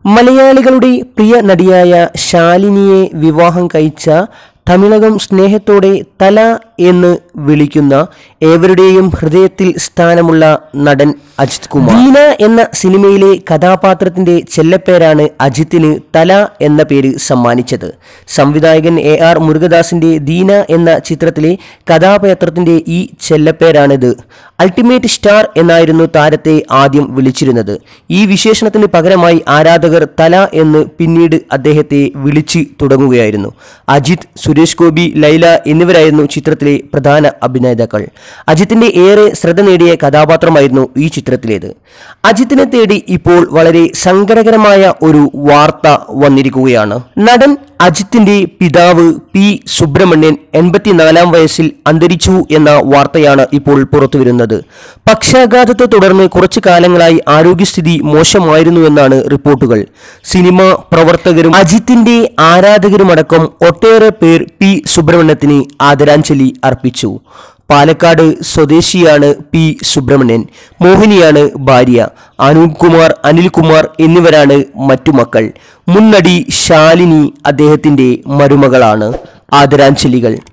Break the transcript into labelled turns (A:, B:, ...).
A: മലയാളികളുടെ പ്രിയ നടിയായ ശാലിനിയെ വിവാഹം കഴിച്ച തമിഴകം സ്നേഹത്തോടെ തല എന്ന് വിളിക്കുന്ന ഏവരുടെയും ഹൃദയത്തിൽ സ്ഥാനമുള്ള നടൻ അജിത് കുമാർ ദീന എന്ന സിനിമയിലെ കഥാപാത്രത്തിന്റെ ചെല്ലപ്പേരാണ് അജിത്തിന് തല എന്ന പേര് സമ്മാനിച്ചത് സംവിധായകൻ എ ആർ മുരുകദാസിന്റെ ദീന എന്ന ചിത്രത്തിലെ കഥാപാത്രത്തിന്റെ ഈ ചെല്ലപ്പേരാണിത് അൾട്ടിമേറ്റ് സ്റ്റാർ എന്നായിരുന്നു താരത്തെ ആദ്യം വിളിച്ചിരുന്നത് ഈ വിശേഷണത്തിന് പകരമായി ആരാധകർ തല എന്ന് പിന്നീട് അദ്ദേഹത്തെ വിളിച്ചു തുടങ്ങുകയായിരുന്നു അജിത് സുരേഷ് ഗോപി ലൈല എന്നിവരായിരുന്നു ചിത്രത്തിലെ പ്രധാന അഭിനേതാക്കൾ അജിത്തിന്റെ ഏറെ ശ്രദ്ധ നേടിയ കഥാപാത്രമായിരുന്നു ഈ ചിത്രത്തിലേത് അജിത്തിനെ തേടി ഇപ്പോൾ വളരെ സങ്കടകരമായ ഒരു വാർത്ത വന്നിരിക്കുകയാണ് നടൻ അജിത്തിന്റെ പിതാവ് പി സുബ്രഹ്മണ്യൻ എൺപത്തിനാലാം വയസ്സിൽ അന്തരിച്ചു എന്ന വാർത്തയാണ് ഇപ്പോൾ പുറത്തുവരുന്നത് പക്ഷാഘാതത്തെ തുടർന്ന് കുറച്ചു കാലങ്ങളായി ആരോഗ്യസ്ഥിതി മോശമായിരുന്നുവെന്നാണ് റിപ്പോർട്ടുകൾ സിനിമ പ്രവർത്തകരും അജിത്തിന്റെ ആരാധകരുമടക്കം ഒട്ടേറെ പേർ പി സുബ്രഹ്മണ്യത്തിന് ആദരാഞ്ജലി അർപ്പിച്ചു പാലക്കാട് സ്വദേശിയാണ് പി സുബ്രഹ്മണ്യൻ മോഹിനിയാണ് ഭാര്യ അനൂപ് കുമാർ അനിൽകുമാർ എന്നിവരാണ് മറ്റു മക്കൾ മുൻ നടി ശാലിനി അദ്ദേഹത്തിന്റെ മരുമകളാണ് ആദരാഞ്ജലികൾ